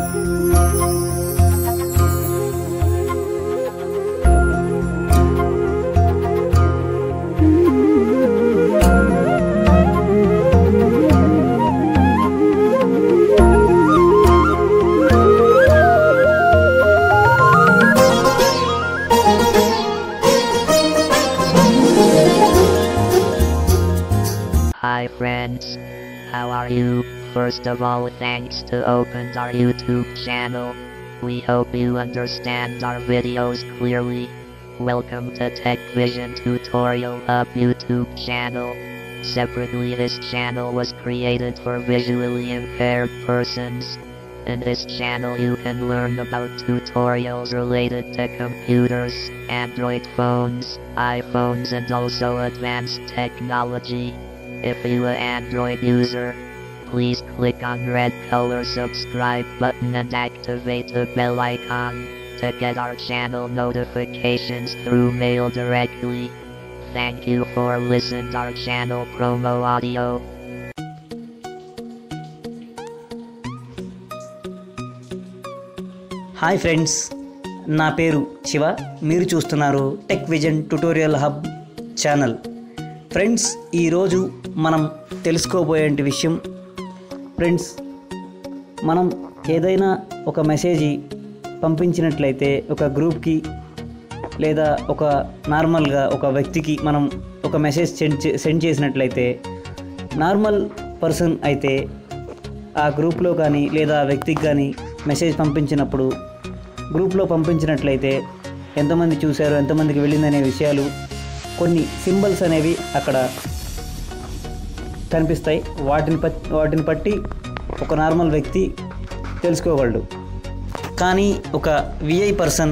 Hi friends. How are you? First of all, thanks to opened our YouTube channel. We hope you understand our videos clearly. Welcome to Tech Vision Tutorial Hub YouTube channel. Separately, this channel was created for visually impaired persons. In this channel, you can learn about tutorials related to computers, Android phones, iPhones, and also advanced technology. If you an Android user, please click on red color subscribe button and activate the bell icon to get our channel notifications through mail directly. Thank you for listening our channel promo audio. Hi friends నా పేరు శివ మీరు చూస్తున్నారు tech vision tutorial hub channel friends ఈరోజు మనం తెలుసుకోబోయే విషయం friends మనం ఏదైనా ఒక మెసేజ్ పంపించినట్లయితే ఒక గ్రూప్కి లేదా ఒక నార్మల్గా ఒక వ్యక్తికి మనం ఒక మెసేజ్ సెండ్ చే- సెండ్ చేసినట్లయితే నార్మల్ పర్సన్ అయితే ఆ గ్రూప్లో కానీ లేదా ఆ వ్యక్తికి కానీ మెసేజ్ పంపించినప్పుడు గ్రూప్లో పంపించినట్లయితే ఎంతమంది చూశారు ఎంతమందికి వెళ్ళిందనే విషయాలు కొన్ని సింబల్స్ అనేవి అక్కడ కనిపిస్తాయి వాటిని పట్ వాటిని బట్టి ఒక నార్మల్ వ్యక్తి తెలుసుకోగలడు కానీ ఒక విఐ పర్సన్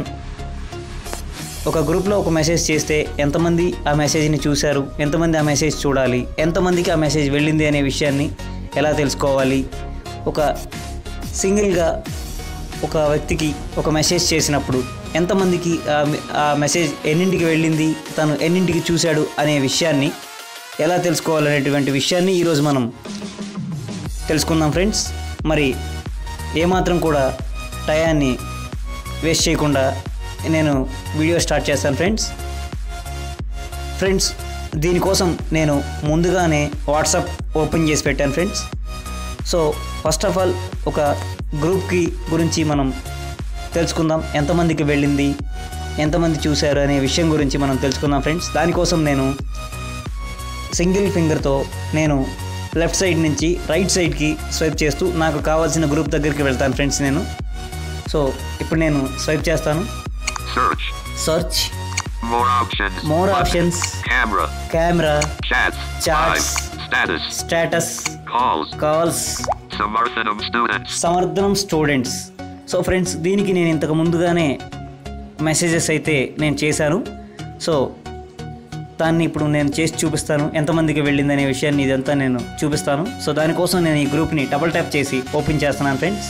ఒక గ్రూప్లో ఒక మెసేజ్ చేస్తే ఎంతమంది ఆ మెసేజ్ని చూశారు ఎంతమంది ఆ మెసేజ్ చూడాలి ఎంతమందికి ఆ మెసేజ్ వెళ్ళింది అనే విషయాన్ని ఎలా తెలుసుకోవాలి ఒక సింగిల్గా ఒక వ్యక్తికి ఒక మెసేజ్ చేసినప్పుడు ఎంతమందికి ఆ మె- ఆ మెసేజ్ ఎన్నింటికి వెళ్ళింది తను ఎన్నింటికి చూశాడు అనే విషయాన్ని ఎలా తెలుసుకోవాలనేటువంటి విషయాన్ని ఈరోజు మనం తెలుసుకుందాం ఫ్రెండ్స్ మరి ఏమాత్రం కూడా టయాన్ని వేస్ట్ చేయకుండా నేను వీడియో స్టార్ట్ చేస్తాను ఫ్రెండ్స్ ఫ్రెండ్స్ దీనికోసం నేను ముందుగానే వాట్సాప్ ఓపెన్ చేసి పెట్టాను friends so first of all ఒక గ్రూప్కి గురించి మనం తెలుసుకుందాం ఎంతమందికి వెళ్ళింది ఎంతమంది చూశారు అనే విషయం గురించి మనం తెలుసుకుందాం ఫ్రెండ్స్ దానికోసం నేను సింగిల్ ఫింగర్తో నేను లెఫ్ట్ సైడ్ నుంచి రైట్ సైడ్కి స్వైప్ చేస్తూ నాకు కావాల్సిన గ్రూప్ దగ్గరికి వెళ్తాను ఫ్రెండ్స్ నేను సో ఇప్పుడు నేను స్వైప్ చేస్తాను Search. Search More options. More Button. Options Camera. Camera Chats. Chats. Live. Status. Status Calls. Calls Samarthanam students. Samarthanam students so friends దీనికి నేను ఇంతకు ముందుగానే మెసేజెస్ అయితే నేను చేశాను సో దాన్ని ఇప్పుడు నేను చేసి చూపిస్తాను ఎంతమందికి వెళ్ళిందనే విషయాన్ని ఇదంతా నేను చూపిస్తాను సో దానికోసం నేను ఈ గ్రూప్ని డబుల్ ట్యాప్ చేసి ఓపెన్ చేస్తున్నాను ఫ్రెండ్స్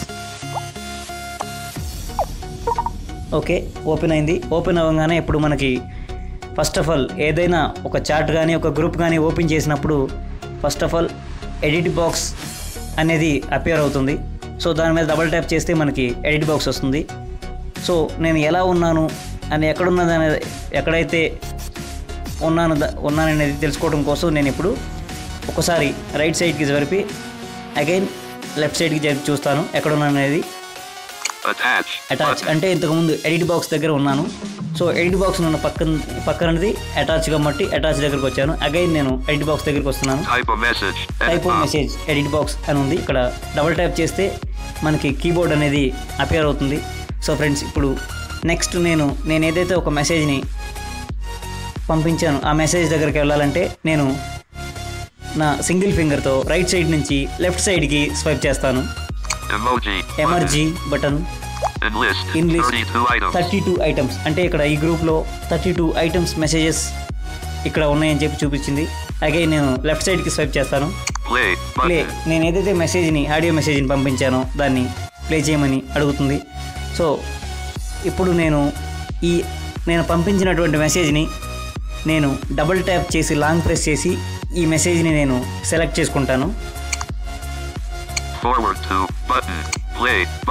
ఓకే ఓపెన్ అయింది ఓపెన్ అవ్వగానే ఇప్పుడు మనకి ఫస్ట్ ఆఫ్ ఆల్ ఏదైనా ఒక చాట్ కానీ ఒక గ్రూప్ కానీ ఓపెన్ చేసినప్పుడు first of all edit box అనేది అపియర్ అవుతుంది సో దాని మీద డబుల్ ట్యాప్ చేస్తే మనకి ఎడిట్ బాక్స్ వస్తుంది సో నేను ఎలా ఉన్నాను అని ఎక్కడున్నది అనేది ఎక్కడైతే ఉన్నాను ద- ఉన్నాననేది తెలుసుకోవడం కోసం నేను ఇప్పుడు ఒకసారి రైట్ సైడ్కి జరిపి అగైన్ లెఫ్ట్ సైడ్కి జరిపి చూస్తాను ఎక్కడున్నాను అనేది Attach. Attach Button. అంటే ఇంతకుముందు ఎడిట్ బాక్స్ దగ్గర ఉన్నాను సో ఎడిట్ బాక్స్ ఉన్న పక్కన పక్కనది అటాచ్ కాబట్టి అటాచ్ దగ్గరకు వచ్చాను అగైన్ నేను ఎడిట్ బాక్స్ దగ్గరికి వస్తున్నాను Type a message. Edit type box. Message edit box అని ఉంది ఇక్కడ డబుల్ ట్యాప్ చేస్తే మనకి కీబోర్డ్ అనేది అపియర్ అవుతుంది సో ఫ్రెండ్స్ ఇప్పుడు నెక్స్ట్ నేను నేను ఏదైతే ఒక మెసేజ్ని పంపించాను ఆ మెసేజ్ దగ్గరికి వెళ్ళాలంటే నేను నా సింగిల్ ఫింగర్తో రైట్ సైడ్ నుంచి లెఫ్ట్ సైడ్కి స్వైప్ చేస్తాను Emoji. Button. Emoji button Enlist. In list 32 items. Thirty two items అంటే ఇక్కడ ఈ గ్రూప్లో థర్టీ టూ ఐటమ్స్ మెసేజెస్ ఇక్కడ ఉన్నాయని చెప్పి చూపించింది అగైన్ నేను లెఫ్ట్ సైడ్కి స్వైప్ చేస్తాను Play. Play Button. నేను ఏదైతే మెసేజ్ని ఆడియో మెసేజ్ని పంపించానో దాన్ని ప్లే చేయమని అడుగుతుంది సో ఇప్పుడు నేను ఈ నేను పంపించినటువంటి మెసేజ్ని నేను డబుల్ ట్యాప్ చేసి లాంగ్ ప్రెస్ చేసి ఈ మెసేజ్ని నేను సెలెక్ట్ చేసుకుంటాను Forward to. Button. Play. Button.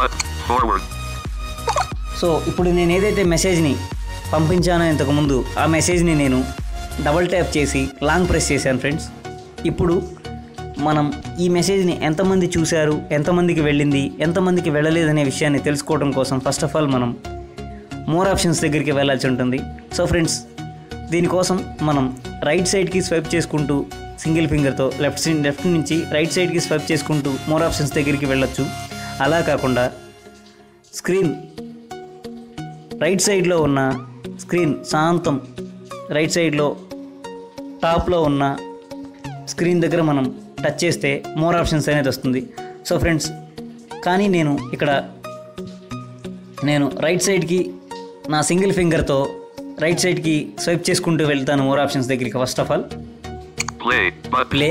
Forward. So ఇప్పుడు నేను ఏదైతే మెసేజ్ని పంపించానో ఇంతకుముందు ఆ మెసేజ్ని నేను డబుల్ ట్యాప్ చేసి లాంగ్ ప్రెస్ చేశాను ఫ్రెండ్స్ ఇప్పుడు మనం ఈ మెసేజ్ని ఎంతమంది చూశారు ఎంతమందికి వెళ్ళింది ఎంతమందికి వెళ్ళలేదనే విషయాన్ని తెలుసుకోవడం కోసం ఫస్ట్ ఆఫ్ ఆల్ మనం మోర్ ఆప్షన్స్ దగ్గరికి వెళ్ళాల్సి ఉంటుంది సో ఫ్రెండ్స్ దీనికోసం మనం రైట్ సైడ్కి స్వైప్ చేసుకుంటూ సింగిల్ ఫింగర్తో లెఫ్ట్ సైడ్ లెఫ్ట్ నుంచి రైట్ సైడ్కి స్వైప్ చేసుకుంటూ మోర్ ఆప్షన్స్ దగ్గరికి వెళ్ళొచ్చు అలా కాకుండా స్క్రీన్ రైట్ సైడ్లో ఉన్న స్క్రీన్ శాంతం రైట్ సైడ్లో టాప్లో ఉన్న స్క్రీన్ దగ్గర మనం టచ్ చేస్తే మోర్ ఆప్షన్స్ అనేది వస్తుంది సో ఫ్రెండ్స్ కానీ నేను ఇక్కడ నేను రైట్ సైడ్కి నా సింగిల్ ఫింగర్తో రైట్ సైడ్కి స్వైప్ చేసుకుంటూ వెళ్తాను మోర్ ఆప్షన్స్ దగ్గరికి first of all Play. Button. Play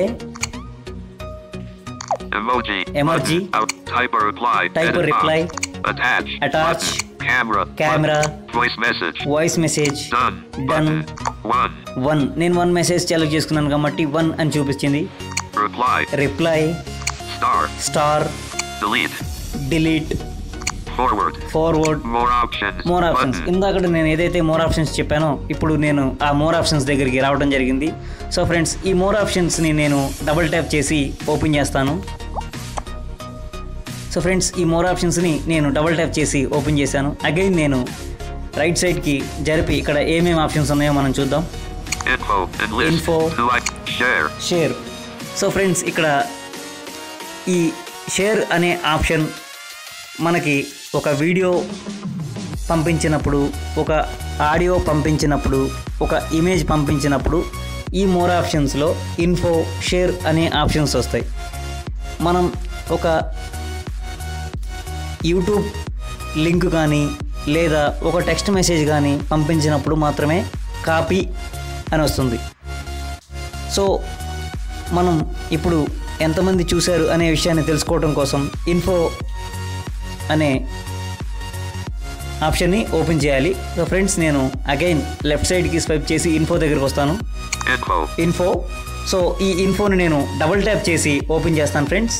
Emoji. Emoji. Button. Out. Type or reply. Type or Edit reply. box. Attach. Attach. Button. Camera. Camera. Button. Voice message. Voice message Done. Done. Button. One. One నేను one message select చేసుకున్నాను కాబట్టి one అని చూపించింది Reply. Reply Star. Star Delete. Delete Forward. Forward More options. More options Button. ఇందాక నేను ఏదైతే more options చెప్పానో ఇప్పుడు నేను ఆ మోర్ ఆప్షన్స్ దగ్గరికి రావడం జరిగింది సో ఫ్రెండ్స్ ఈ మోర్ ఆప్షన్స్ని నేను డబుల్ ట్యాప్ చేసి ఓపెన్ చేస్తాను సో ఫ్రెండ్స్ ఈ మోర్ ఆప్షన్స్ని నేను డబుల్ ట్యాప్ చేసి ఓపెన్ చేశాను అగైన్ నేను రైట్ సైడ్కి జరిపి ఇక్కడ ఏమేమి ఆప్షన్స్ ఉన్నాయో మనం చూద్దాం Info. And list. Info. Like. Share. Share so friends ఇక్కడ ఈ షేర్ అనే ఆప్షన్ మనకి ఒక వీడియో పంపించినప్పుడు ఒక ఆడియో పంపించినప్పుడు ఒక ఇమేజ్ పంపించినప్పుడు ఈ మోర్ ఆప్షన్స్లో ఇన్ఫో షేర్ అనే ఆప్షన్స్ వస్తాయి మనం ఒక యూట్యూబ్ లింక్ కానీ లేదా ఒక టెక్స్ట్ మెసేజ్ కానీ పంపించినప్పుడు మాత్రమే కాపీ అని వస్తుంది సో మనం ఇప్పుడు ఎంతమంది చూశారు అనే విషయాన్ని తెలుసుకోవడం కోసం ఇన్ఫో అనే ఆప్షన్ని ఓపెన్ చేయాలి సో ఫ్రెండ్స్ నేను అగైన్ లెఫ్ట్ సైడ్కి స్వైప్ చేసి ఇన్ఫో దగ్గరికి వస్తాను Info. ఇన్ఫో సో ఈ ఇన్ఫోని నేను డబుల్ ట్యాప్ చేసి ఓపెన్ చేస్తాను ఫ్రెండ్స్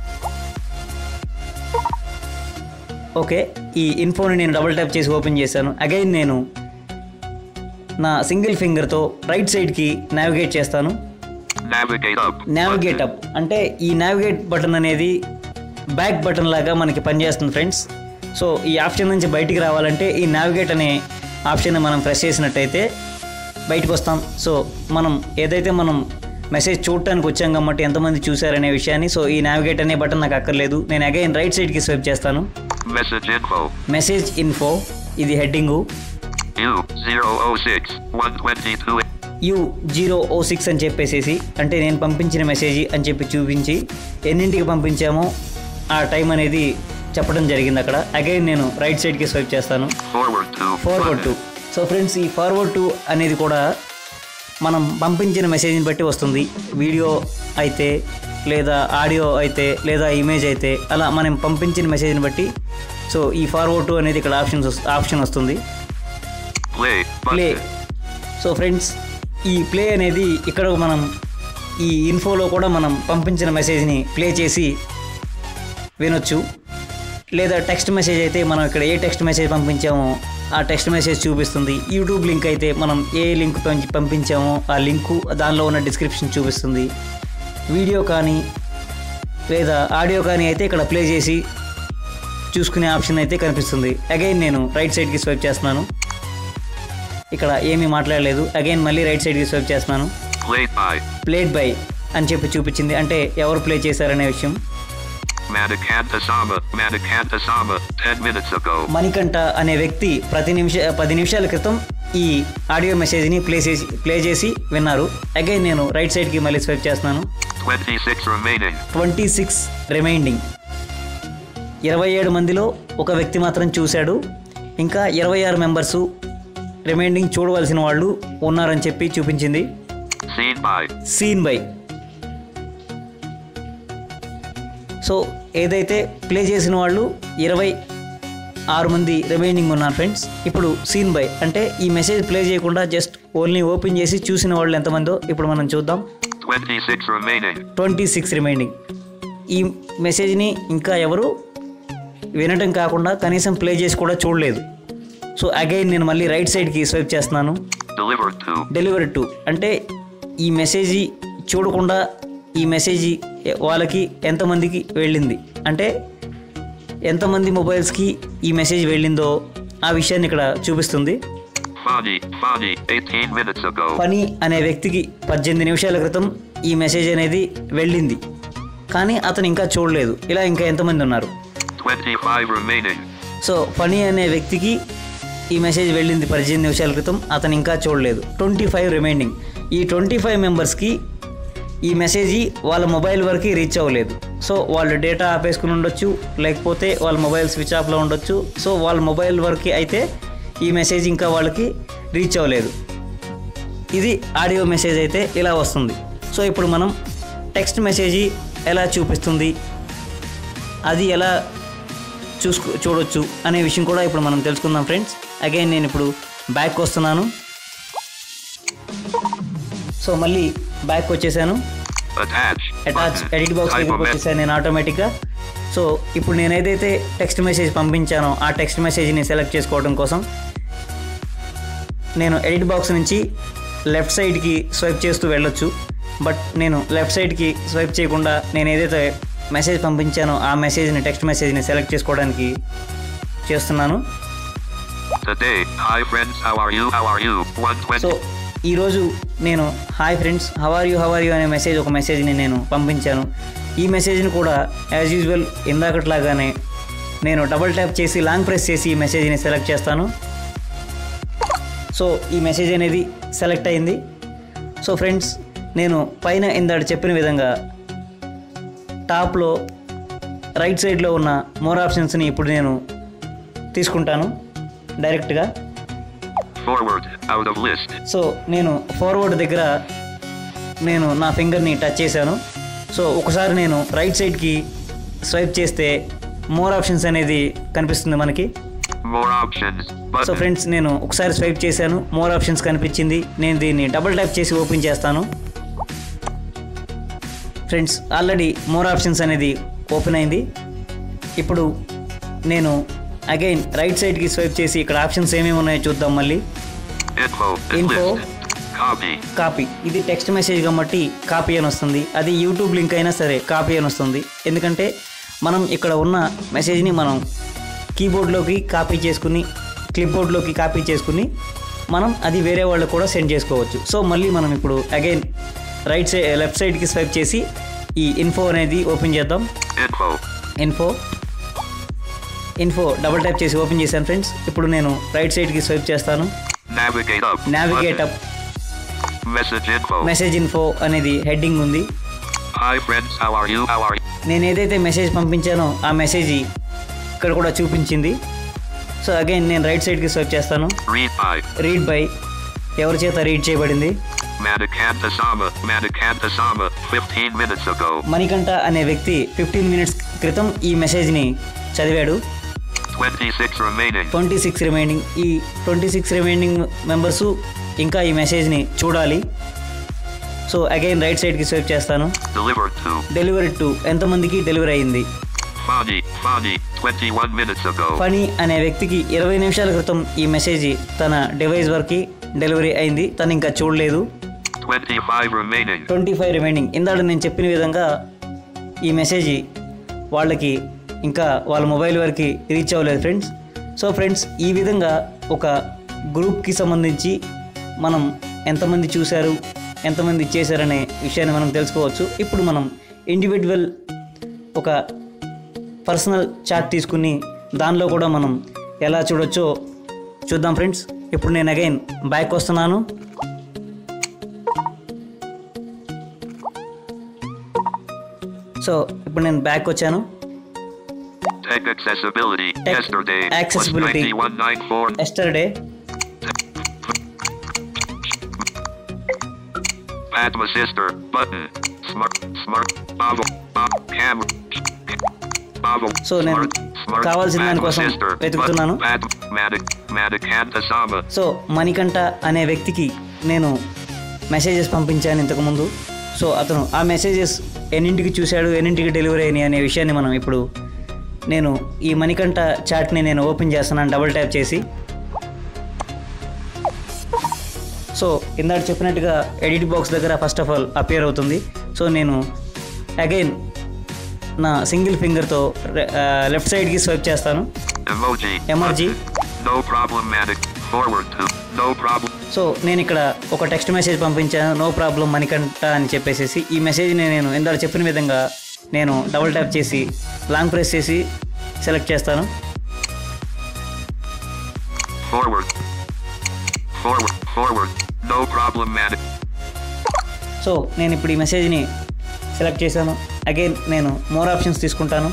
ఓకే ఈ ఇన్ఫోని నేను డబుల్ ట్యాప్ చేసి ఓపెన్ చేశాను అగైన్ నేను నా సింగిల్ ఫింగర్తో రైట్ సైడ్కి నావిగేట్ చేస్తాను Navigate up. నావిగేట్ అప్ అంటే ఈ నావిగేట్ బటన్ అనేది బ్యాక్ బటన్ లాగా మనకి పనిచేస్తుంది ఫ్రెండ్స్ సో ఈ ఆప్షన్ నుంచి బయటికి రావాలంటే ఈ నావిగేట్ అనే ఆప్షన్ని మనం ప్రెస్ చేసినట్టయితే బయటకు వస్తాం సో మనం ఏదైతే మనం మెసేజ్ చూడటానికి వచ్చాం కాబట్టి ఎంతమంది చూశారనే విషయాన్ని సో ఈ నావిగేట్ అనే బటన్ నాకు అక్కర్లేదు నేను అగైన్ రైట్ సైడ్కి స్వైప్ చేస్తాను Message info. మెసేజ్ ఇన్ఫో ఇది heading U 006 122. U zero O six అని చెప్పేసేసి అంటే నేను పంపించిన మెసేజ్ అని చెప్పి చూపించి ఎన్నింటికి పంపించామో ఆ టైం అనేది చెప్పడం జరిగింది అక్కడ అగైన్ నేను రైట్ సైడ్కి స్వైప్ చేస్తాను Forward to. Forward to button. So friends ఈ ఫార్వర్డ్ టు అనేది కూడా మనం పంపించిన మెసేజ్ని బట్టి వస్తుంది వీడియో అయితే లేదా ఆడియో అయితే లేదా ఇమేజ్ అయితే అలా మనం పంపించిన మెసేజ్ని బట్టి సో ఈ ఫార్వర్డ్ టు అనేది ఇక్కడ ఆప్షన్స్ ఆప్షన్ వస్తుంది Play. Play Button. So friends ఈ ప్లే అనేది ఇక్కడ మనం ఈ ఇన్ఫోలో కూడా మనం పంపించిన మెసేజ్ని ప్లే చేసి వినొచ్చు లేదా టెక్స్ట్ మెసేజ్ అయితే మనం ఇక్కడ ఏ టెక్స్ట్ మెసేజ్ పంపించామో ఆ టెక్స్ట్ మెసేజ్ చూపిస్తుంది యూట్యూబ్ లింక్ అయితే మనం ఏ లింక్ పంపి- పంపించామో ఆ లింకు దానిలో ఉన్న డిస్క్రిప్షన్ చూపిస్తుంది వీడియో కానీ లేదా ఆడియో కానీ అయితే ఇక్కడ ప్లే చేసి చూసుకునే ఆప్షన్ అయితే కనిపిస్తుంది అగైన్ నేను రైట్ సైడ్కి స్వైప్ చేస్తున్నాను ఇక్కడ ఏమీ మాట్లాడలేదు అగైన్ మళ్ళీ రైట్ సైడ్కి స్వైప్ చేస్తున్నాను Played by. ప్లేడ్ బై అని చెప్పి చూపించింది అంటే ఎవరు ప్లే చేశారనే విషయం Manikanta Sama. Manikanta Sama. 10 minutes ago. Manikanta అనే వ్యక్తి ప్రతి నిమిష పది నిమిషాల క్రితం ఈ ఆడియో మెసేజ్ని ప్లే చేసి ప్లే చేసి విన్నారు అగైన్ నేను రైట్ సైడ్కి మళ్ళీ స్వైప్ చేస్తున్నాను 26 remaining. ట్వంటీ సిక్స్ రిమైండింగ్ ఇరవై ఏడు మందిలో ఒక వ్యక్తి మాత్రం చూశాడు ఇంకా ఇరవై ఆరు మెంబర్సు రిమైండింగ్ చూడవలసిన వాళ్ళు ఉన్నారని చెప్పి చూపించింది Seen by. Seen by so ఏదైతే ప్లే చేసిన వాళ్ళు ఇరవై ఆరు మంది రిమైనింగ్ ఉన్నారు ఫ్రెండ్స్ ఇప్పుడు సీన్ బై అంటే ఈ మెసేజ్ ప్లే చేయకుండా జస్ట్ ఓన్లీ ఓపెన్ చేసి చూసిన వాళ్ళు ఎంతమందో ఇప్పుడు మనం చూద్దాం 26 remaining. ట్వంటీ సిక్స్ రిమైనింగ్ ఈ మెసేజ్ని ఇంకా ఎవరు వినటం కాకుండా కనీసం ప్లే చేసి కూడా చూడలేదు సో అగైన్ నేను మళ్ళీ రైట్ సైడ్కి స్వైప్ చేస్తున్నాను Delivered to. డెలివరీ టు అంటే ఈ మెసేజ్ చూడకుండా ఈ మెసేజ్ వాళ్ళకి ఎంతమందికి వెళ్ళింది అంటే ఎంతమంది మొబైల్స్కి ఈ మెసేజ్ వెళ్ళిందో ఆ విషయాన్ని ఇక్కడ చూపిస్తుంది Fani, Fani, 18 minutes ago. పని అనే వ్యక్తికి పద్దెనిమిది నిమిషాల క్రితం ఈ మెసేజ్ అనేది వెళ్ళింది కానీ అతను ఇంకా చూడలేదు ఇలా ఇంకా ఎంతమంది ఉన్నారు 25 remaining. సో పని అనే వ్యక్తికి ఈ మెసేజ్ వెళ్ళింది పద్దెనిమిది నిమిషాల క్రితం అతను ఇంకా చూడలేదు ట్వంటీ ఫైవ్ రిమైండింగ్ ఈ ట్వంటీ ఫైవ్ మెంబర్స్కి ఈ మెసేజ్ వాళ్ళ మొబైల్ వరకు రీచ్ అవ్వలేదు సో వాళ్ళు డేటా ఆపేసుకుని ఉండొచ్చు లేకపోతే వాళ్ళ మొబైల్ స్విచ్ ఆఫ్లో ఉండొచ్చు సో వాళ్ళ మొబైల్ వరకు అయితే ఈ మెసేజ్ ఇంకా వాళ్ళకి రీచ్ అవ్వలేదు ఇది ఆడియో మెసేజ్ అయితే ఇలా వస్తుంది సో ఇప్పుడు మనం టెక్స్ట్ మెసేజ్ ఎలా చూపిస్తుంది అది ఎలా చూసుకో చూడొచ్చు అనే విషయం కూడా ఇప్పుడు మనం తెలుసుకుందాం ఫ్రెండ్స్ అగైన్ నేను ఇప్పుడు బ్యాక్ వస్తున్నాను సో మళ్ళీ బ్యాక్ వచ్చేసాను Attach. Attach Button. Edit box Type దగ్గరికి of message. వచ్చేసాను నేను ఆటోమేటిక్గా సో ఇప్పుడు నేను ఏదైతే టెక్స్ట్ మెసేజ్ పంపించానో ఆ టెక్స్ట్ మెసేజ్ని సెలెక్ట్ చేసుకోవడం కోసం నేను ఎడిట్ బాక్స్ నుంచి లెఫ్ట్ సైడ్కి స్వైప్ చేస్తూ వెళ్ళొచ్చు బట్ నేను లెఫ్ట్ సైడ్కి స్వైప్ చేయకుండా నేను ఏదైతే మెసేజ్ పంపించానో ఆ మెసేజ్ని టెక్స్ట్ మెసేజ్ని సెలెక్ట్ చేసుకోవడానికి చేస్తున్నాను Today, hi friends, how are you? How are you? 120. So ఈరోజు నేను hi friends how are you how are you అనే మెసేజ్ ఒక మెసేజ్ని నేను పంపించాను ఈ మెసేజ్ని కూడా యాజ్ యూజువల్ ఇందాకట్లాగానే నేను డబుల్ ట్యాప్ చేసి లాంగ్ ప్రెస్ చేసి ఈ మెసేజ్ని సెలెక్ట్ చేస్తాను సో ఈ మెసేజ్ అనేది సెలెక్ట్ అయింది సో ఫ్రెండ్స్ నేను పైన ఇందాక చెప్పిన విధంగా టాప్లో రైట్ సైడ్లో ఉన్న మోర్ ఆప్షన్స్ని ఇప్పుడు నేను తీసుకుంటాను డైరెక్ట్గా Forward, out of list. So నేను ఫార్వర్డ్ దగ్గర నేను నా ఫింగర్ని టచ్ చేశాను సో ఒకసారి నేను రైట్ సైడ్కి స్వైప్ చేస్తే మోర్ ఆప్షన్స్ అనేది కనిపిస్తుంది మనకి More options. So Button. Friends నేను ఒకసారి స్వైప్ చేశాను మోర్ ఆప్షన్స్ కనిపించింది నేను దీన్ని డబుల్ ట్యాప్ చేసి ఓపెన్ చేస్తాను ఫ్రెండ్స్ ఆల్రెడీ మోర్ ఆప్షన్స్ అనేది ఓపెన్ అయింది ఇప్పుడు నేను అగైన్ రైట్ సైడ్కి స్వైప్ చేసి ఇక్కడ ఆప్షన్స్ ఏమేమి ఉన్నాయో చూద్దాం మళ్ళీ Info. and Info. List. Copy. Copy ఇది టెక్స్ట్ మెసేజ్ కాబట్టి కాపీ అని వస్తుంది అది యూట్యూబ్ లింక్ అయినా సరే కాపీ అని వస్తుంది ఎందుకంటే మనం ఇక్కడ ఉన్న మెసేజ్ని మనం కీబోర్డ్లోకి కాపీ చేసుకుని క్లిప్బోర్డ్లోకి కాపీ చేసుకుని మనం అది వేరే వాళ్ళకు కూడా సెండ్ చేసుకోవచ్చు సో మళ్ళీ మనం ఇప్పుడు అగైన్ రైట్ సైడ్ లెఫ్ట్ సైడ్కి స్వైప్ చేసి ఈ ఇన్ఫో అనేది ఓపెన్ చేద్దాం Info. Info info double type చేసి ఓపెన్ చేశాను ఫ్రెండ్స్ ఇప్పుడు నేను రైట్ సైడ్కి స్వైప్ చేస్తాను Navigate up. Navigate Button. Up Message info. Message info అనేది హెడ్డింగ్ ఉంది Hi friends, how are you? How are you? నేను ఏదైతే మెసేజ్ పంపించానో ఆ మెసేజ్ ఇక్కడ కూడా చూపించింది సో అగైన్ నేను రైట్ సైడ్కి స్వైప్ చేస్తాను Read by రీడ్ బై ఎవరి చేత రీడ్ చేయబడింది Madhukanta Sama. Madhukanta Sama. 15 minutes ago. Manikanta అనే వ్యక్తి ఫిఫ్టీన్ మినిట్స్ క్రితం ఈ మెసేజ్ని చదివాడు 26 remaining. ట్వంటీ సిక్స్ రిమైనింగ్ ఈ ట్వంటీ సిక్స్ రిమైనింగ్ మెంబర్సు ఇంకా ఈ మెసేజ్ని చూడాలి సో అగైన్ రైట్ సైడ్కి స్వైప్ చేస్తాను Delivered to డెలివరీ టు ఎంతమందికి డెలివరీ అయింది Fani. Fani. 21 minutes ago. Phani అనే వ్యక్తికి ఇరవై నిమిషాల క్రితం ఈ మెసేజ్ తన డివైస్ వరకు డెలివరీ అయింది తను ఇంకా చూడలేదు 25 remaining. ట్వంటీ ఫైవ్ రిమైనింగ్ ఇందాక నేను చెప్పిన విధంగా ఈ మెసేజ్ వాళ్ళకి ఇంకా వాళ్ళ మొబైల్ వరకు రీచ్ అవ్వలేదు ఫ్రెండ్స్ సో ఫ్రెండ్స్ ఈ విధంగా ఒక గ్రూప్కి సంబంధించి మనం ఎంతమంది చూశారు ఎంతమంది చేశారనే విషయాన్ని మనం తెలుసుకోవచ్చు ఇప్పుడు మనం ఇండివిజువల్ ఒక పర్సనల్ చాట్ తీసుకుని దానిలో కూడా మనం ఎలా చూడొచ్చో చూద్దాం ఫ్రెండ్స్ ఇప్పుడు నేను అగైన్ బ్యాక్ వస్తున్నాను సో ఇప్పుడు నేను బ్యాక్ వచ్చాను Tech accessibility. Tech Yesterday accessibility. was 9194. Yesterday Padma sister. Button. Smart. Smart. Bavo. Bob. Camera. Bavo. So, నేను Smart. Smart. కావాల్సిన Padma దానికోసం sister. వెతుకుతున్నాను. Button. Pad. Madik. Madikanta Sama. So Manikanta అనే వ్యక్తికి నేను మెసేజెస్ పంపించాను ఇంతకుముందు సో అతను ఆ మెసేజెస్ ఎన్నింటికి చూశాడు ఎన్నింటికి డెలివరీ అయినాయి అనే విషయాన్ని మనం ఇప్పుడు నేను ఈ మణికంఠ చాట్ని నేను ఓపెన్ చేస్తున్నాను డబుల్ ట్యాప్ చేసి సో ఇందాక చెప్పినట్టుగా ఎడిట్ బాక్స్ దగ్గర ఫస్ట్ ఆఫ్ ఆల్ అపియర్ అవుతుంది సో నేను అగైన్ నా సింగిల్ ఫింగర్తో లెఫ్ట్ సైడ్కి స్వైప్ చేస్తాను Emoji. Emoji. No problematic. Forward to. No problem. So నేను ఇక్కడ ఒక టెక్స్ట్ మెసేజ్ పంపించాను నో ప్రాబ్లం మణికంఠ అని చెప్పేసి ఈ మెసేజ్ని నేను ఇందాక చెప్పిన విధంగా నేను డబుల్ ట్యాప్ చేసి లాంగ్ ప్రెస్ చేసి సెలెక్ట్ చేస్తాను Forward. Forward. Forward. No problematic. So నేను ఇప్పుడు ఈ మెసేజ్ని సెలెక్ట్ చేశాను అగైన్ నేను మోర్ ఆప్షన్స్ తీసుకుంటాను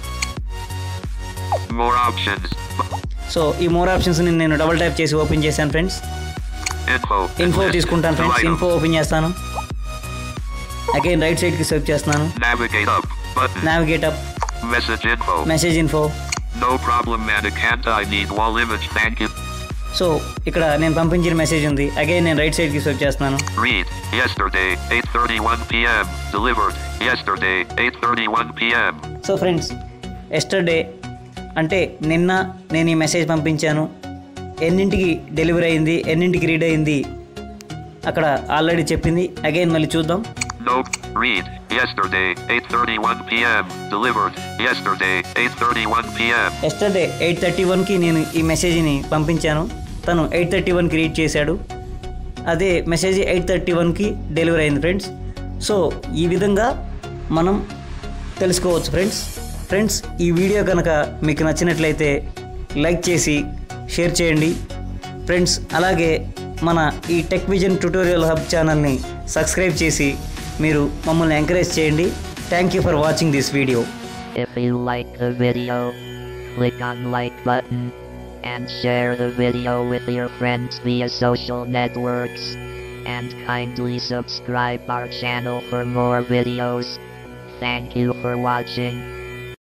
More options. సో ఈ మోర్ ఆప్షన్స్ని నేను డబుల్ ట్యాప్ చేసి ఓపెన్ చేశాను ఫ్రెండ్స్ Info. Info List. తీసుకుంటాను ఫ్రెండ్స్ Item. ఇన్ఫో ఓపెన్ చేస్తాను అగైన్ రైట్ సైడ్కి స్వైప్ చేస్తున్నాను Navigate up. Button. Navigate up Message info. Message info No problematic. And I need wall image. Thank you. So ఇక్కడ నేను పంపించిన message ఉంది again నేను right సైడ్కి స్వైప్ చేస్తున్నాను Read. Yesterday, 8:31 p.m. Delivered. Yesterday, 8:31 p.m. So friends yesterday అంటే నిన్న నేను ఈ మెసేజ్ పంపించాను ఎన్నింటికి డెలివరీ అయింది ఎన్నింటికి రీడ్ అయింది అక్కడ ఆల్రెడీ చెప్పింది అగైన్ మళ్ళీ చూద్దాం Nope. Read. Yesterday, 8:31 p.m. Delivered. Yesterday, 8:31 p.m. Yesterday eight thirty వన్కి నేను ఈ మెసేజ్ని పంపించాను తను ఎయిట్ థర్టీ వన్కి రీడ్ చేశాడు అదే మెసేజ్ ఎయిట్ థర్టీ వన్కి డెలివరీ అయింది ఫ్రెండ్స్ సో ఈ విధంగా మనం తెలుసుకోవచ్చు ఫ్రెండ్స్ ఫ్రెండ్స్ ఈ వీడియో కనుక మీకు నచ్చినట్లయితే లైక్ చేసి షేర్ చేయండి ఫ్రెండ్స్ అలాగే మన ఈ టెక్ విజన్ ట్యూటోరియల్ హబ్ ఛానల్ని సబ్స్క్రైబ్ చేసి మీరు మమ్మల్ని ఎంకరేజ్ చేయండి thank you for watching this video If you like the video, click on like button and share the video with your friends via social networks and kindly subscribe our channel for more videos. Thank you for watching.